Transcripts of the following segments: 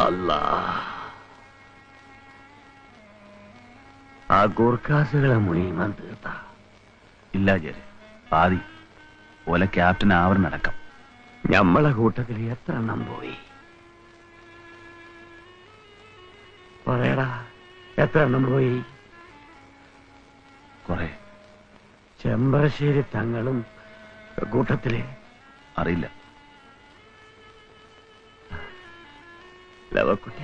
അല്ല ആ ഗൂർഖാസുകളെ മുഴുവൻ തീർത്ത ഇല്ല ജയര് പാതി ഓലെ ക്യാപ്റ്റൻ ആവറിനടക്കം ഞമ്മളെ കൂട്ടത്തിൽ എത്ര എണ്ണം പോയി പറയടാ എത്ര എണ്ണം പോയി കുറെ ചെമ്പശ്ശേരി തങ്ങളും കൂട്ടത്തില് അറിയില്ല ലവക്കുട്ടി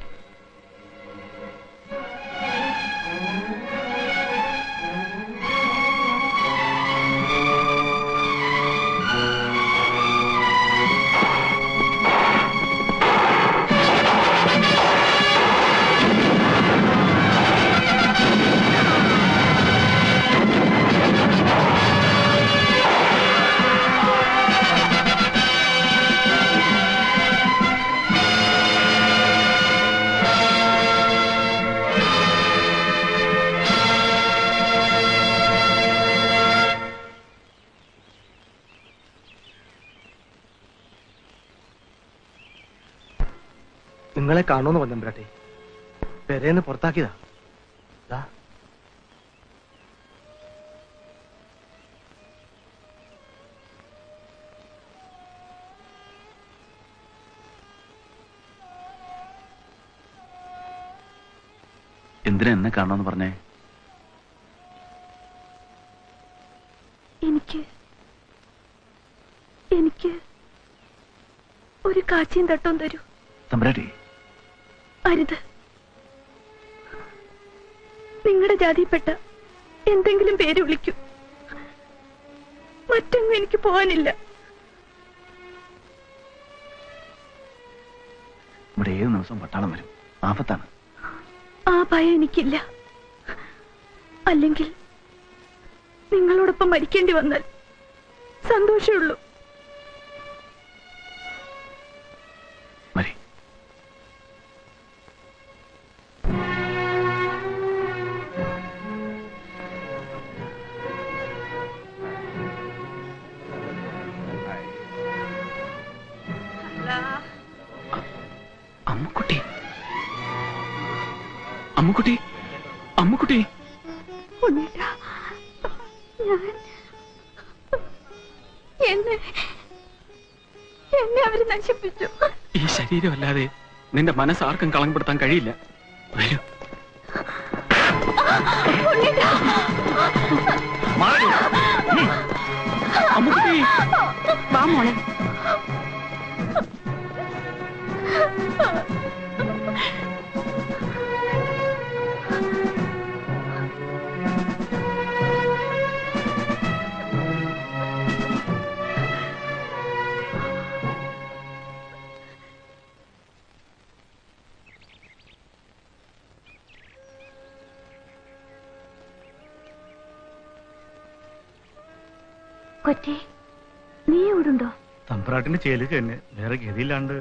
നിങ്ങളെ കാണുമെന്ന് വന്നമ്പ്രാട്ടെ പെരേന്ന് പുറത്താക്കിയതാ ദാ. എന്തിനാ എന്നെ കാണണമെന്ന് പറഞ്ഞേ എനിക്ക് എനിക്ക് ഒരു കാച്ചിയും തട്ടവും തരൂ തമ്പുരാട്ടി അരുത് നിങ്ങളുടെ ജാതിയിൽപ്പെട്ട എന്തെങ്കിലും പേര് വിളിക്കൂ മറ്റൊന്നും എനിക്ക് പോകാനില്ല ഇവിടെ ഏത് ദിവസം പട്ടാളം വരും ആപത്താണ് ആ ഭയം എനിക്കില്ല അല്ലെങ്കിൽ നിങ്ങളോടൊപ്പം മരിക്കേണ്ടി വന്നാൽ സന്തോഷമുള്ളൂ മരി അമ്മുക്കുട്ടി അമ്മുക്കുട്ടി അമ്മുക്കുട്ടി ഉണ്ണിട്ടാ, ഞാൻ എന്നെ എന്നെ അവര് നശിപ്പിച്ചു ഈ ശരീരമല്ലാതെ നിന്റെ മനസ്സ് ആർക്കും കളങ്കപ്പെടുത്താൻ കഴിയില്ല വരൂ ഉണ്ണിട്ടാ, അമ്മുക്കുട്ടി വാ മോളെ കൊച്ചി നീ ഇവിടുണ്ടോ തമ്പ്രാട്ടിന്റെ ചേലേക്ക് തന്നെ വേറെ ഗതിയില്ലാണ്ട്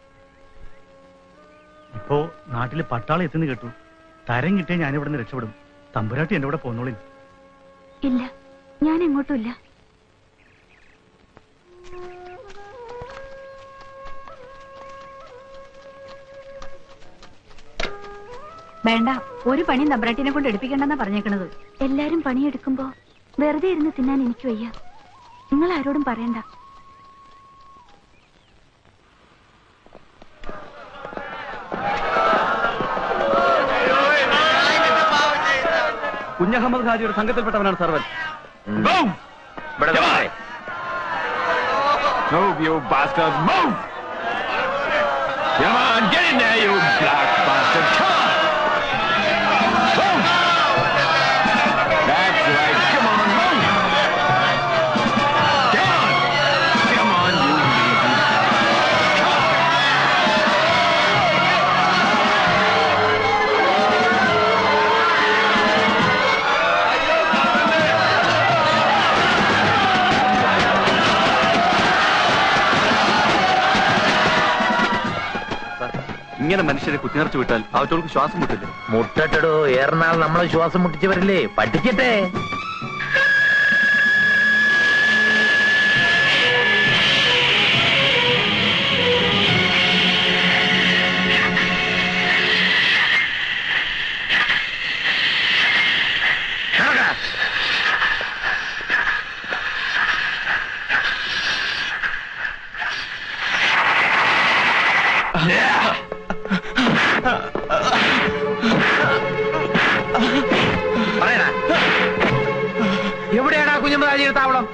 ഇപ്പോ നാട്ടില് പട്ടാളം എത്തുന്നു കേട്ടു തരം കിട്ടിയാൽ ഞാൻ ഇവിടെ നിന്ന് രക്ഷപ്പെടും തമ്പുരാട്ടി എന്റെ കൂടെ പോന്നോളി ഇല്ല ഞാൻ എങ്ങോട്ടും ഇല്ല വേണ്ട ഒരു പണിയും തമ്പ്രാട്ടിനെ കൊണ്ട് എടുപ്പിക്കണ്ടെന്നാ പറഞ്ഞേക്കണത് എല്ലാരും പണിയെടുക്കുമ്പോ വെറുതെ ഇരുന്ന് തിന്നാൻ എനിക്ക് വയ്യ നിങ്ങൾ ആരോടും പറയണ്ട Kunjahammed ഖാജിയുടെ സംഘത്തിൽപ്പെട്ടവനാണ് Sarvan Move, you bastards, move! Come on, get in there, you black bastard! Come on! Move! That's right, come on, move! Come on! Come on, you lazy Come on! ഇങ്ങനെ മനുഷ്യരെ കുത്തിനിറച്ചു വിട്ടാൽ അവറ്റോൾക്ക് ശ്വാസം മുട്ടില്ല മുട്ടട്ടടോ ഏറനാൾ നമ്മളെ ശ്വാസം മുട്ടിച്ചവരല്ലേ പഠിക്കട്ടെ ആ പറയടാ എവിടെയാടാ കുഞ്ഞമ്മദാജിയുടെ താവളം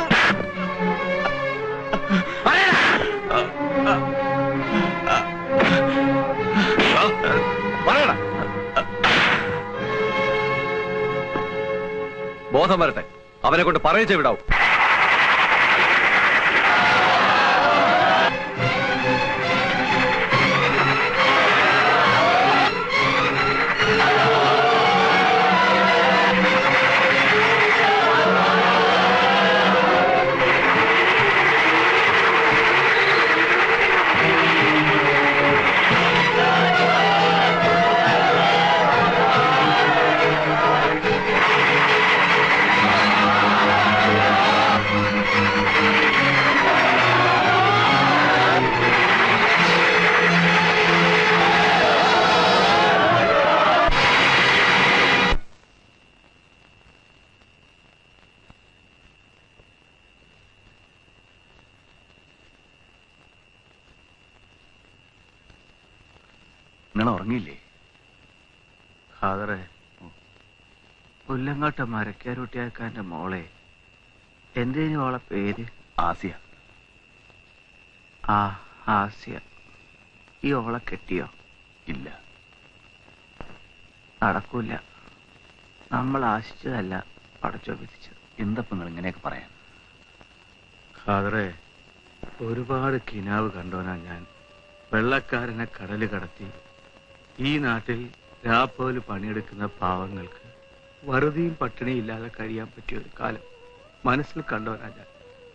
പറയടാ പറയടാ ബോധം വരട്ടെ അവനെ കൊണ്ട് പറയിച്ചേ വിടാവും നിങ്ങൾ ഉറങ്ങിയില്ലേ ഫാദറെ പുല്ലങ്ങോട്ട് മരക്കാരൂട്ടിയാക്കാന്റെ മോളെ എന്തേനു അവളെ പേര് ആസിയ ആ ആസ്യ ഈ ഓളെ കെട്ടിയോ ഇല്ല നടക്കൂല നമ്മൾ ആശിച്ചതല്ല പടച്ചോ വിധിച്ചത് എന്തപ്പം നിങ്ങൾ ഇങ്ങനെയൊക്കെ പറയാൻ ഫാദറെ ഒരുപാട് കിനാവ് കണ്ടോനാ ഞാൻ വെള്ളക്കാരനെ കടല് കടത്തി ഈ നാട്ടിൽ രാപ്പോല് പണിയെടുക്കുന്ന പാവങ്ങൾക്ക് വറുതിയും പട്ടിണിയും ഇല്ലാതെ കഴിയാൻ പറ്റിയ ഒരു കാലം മനസ്സിൽ കണ്ടോനാ ഞാൻ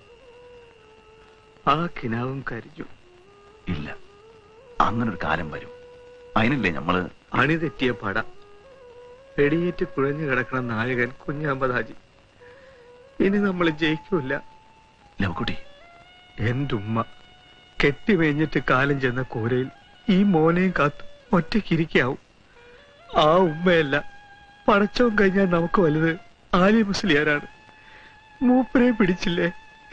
ആ കിനാവും കരിഞ്ഞു ഇല്ല അങ്ങനൊരു കാലം വരും അതിനല്ലേ നമ്മള് അണിതെറ്റിയ പട വെടിയേറ്റ് കുഴഞ്ഞു കിടക്കണ നായകൻ കുഞ്ഞാമ്പതാജി ഇനി നമ്മൾ ജയിക്കൂല ലവക്കുട്ടി എന്റെ ഉമ്മ കെട്ടിമേഞ്ഞിട്ട് കാലം ചെന്ന കൂരയിൽ ഈ മോനെയും കാത്ത് ഒറ്റയ്ക്കിരിക്കാവും ആ ഉമ്മയല്ല പടച്ചോൻ കഴിഞ്ഞാൽ നമുക്ക് വലുത് ആലി മുസ്ലിയാരാണ് മൂപ്പരെ പിടിച്ചില്ലേ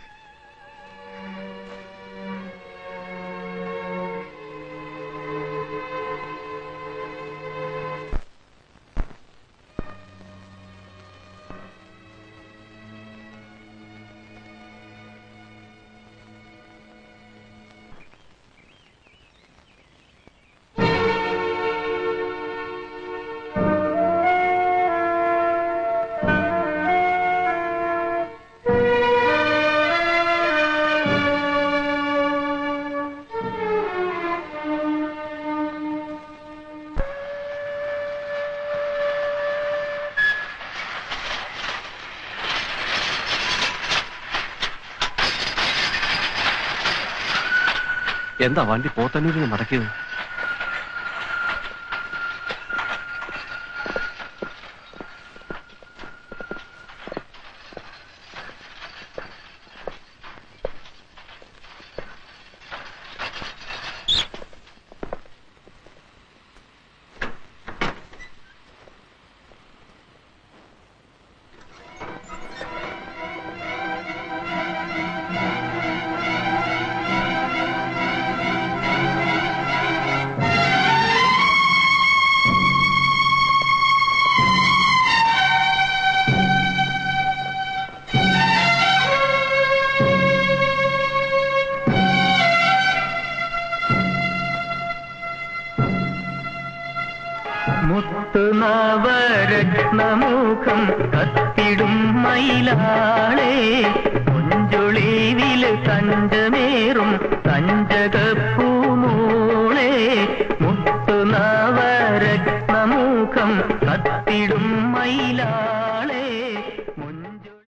എന്താ വണ്ടി പോത്തന്നൂരിന് മടക്കിയത് മുത്തുനവരത്നമുഖം കത്തിടും മയിലാളെ കൊഞ്ചൊളിവില് തഞ്ചമേറും തഞ്ചകപ്പൂമൂളെ മുത്തുനവരത്നമുഖം കത്തിടും മയിലാളെ